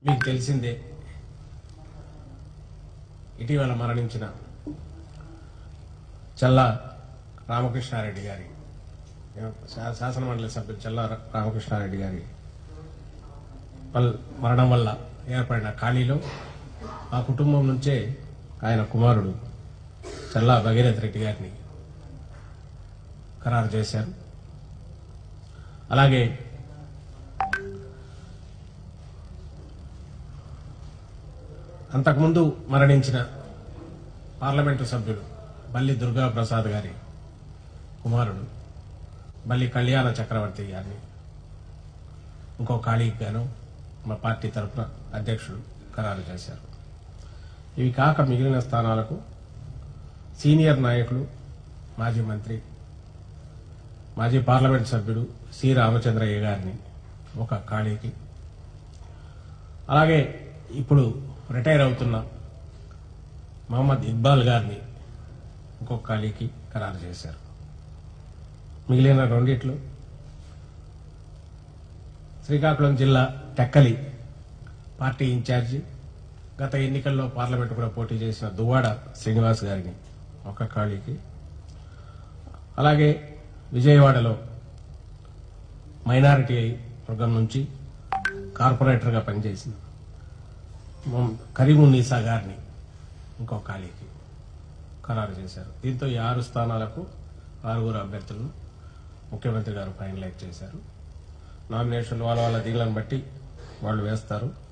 మీకు తెలిసిందే ఇటీవల మరణించిన చల్లా రామకృష్ణారెడ్డి గారి శా- శాసనమండలి సభ్యులు చల్లా రా- రామకృష్ణారెడ్డి గారి వల్- మరణం వల్ల ఏర్పడిన ఖాళీలో ఆ కుటుంబం నుంచే ఆయన కుమారుడు చల్లా భగీరథ్ రెడ్డి గారిని ఖరారు చేశారు అలాగే అంతకుముందు మరణించిన పార్లమెంటు సభ్యుడు బల్లి దుర్గా ప్రసాద్ గారి కుమారుడు బల్లి కళ్యాణ చక్రవర్తి గారిని ఇంకో ఖాళీకి గాను మా పార్టీ తరఫున అధ్యక్షుడు ఖరారు చేశారు ఇవి కాక మిగిలిన స్థానాలకు సీనియర్ నాయకులు మాజీ మంత్రి మాజీ పార్లమెంట్ సభ్యుడు సి రామచంద్రయ్య గారిని ఒక ఖాళీకి అలాగే ఇప్పుడు రిటైర్ అవుతున్న మహమ్మద్ ఇక్బాల్ గారిని ఇంకొక ఖాళీకి ఖరారు చేశారు మిగిలిన రెండిట్లు శ్రీకాకుళం జిల్లా టెక్కలి పార్టీ ఇన్ఛార్జి గత ఎన్నికల్లో పార్లమెంటు కూడా పోటీ చేసిన దువ్వాడ శ్రీనివాస్ గారిని ఒక ఖాళీకి అలాగే విజయవాడలో మైనారిటీ వర్గం నుంచి కార్పొరేటర్గా పనిచేసిన మొహం- కరీమున్నీసా గారిని ఇంకో ఖాళీకి ఖరారు చేశారు దీంతో ఈ ఆరు స్థానాలకు ఆరుగురు అభ్యర్థులను ముఖ్యమంత్రి గారు ఫైనలైజ్ చేశారు నామినేషన్లు వాళ్ళ వాళ్ళ దిగులను బట్టి వాళ్ళు వేస్తారు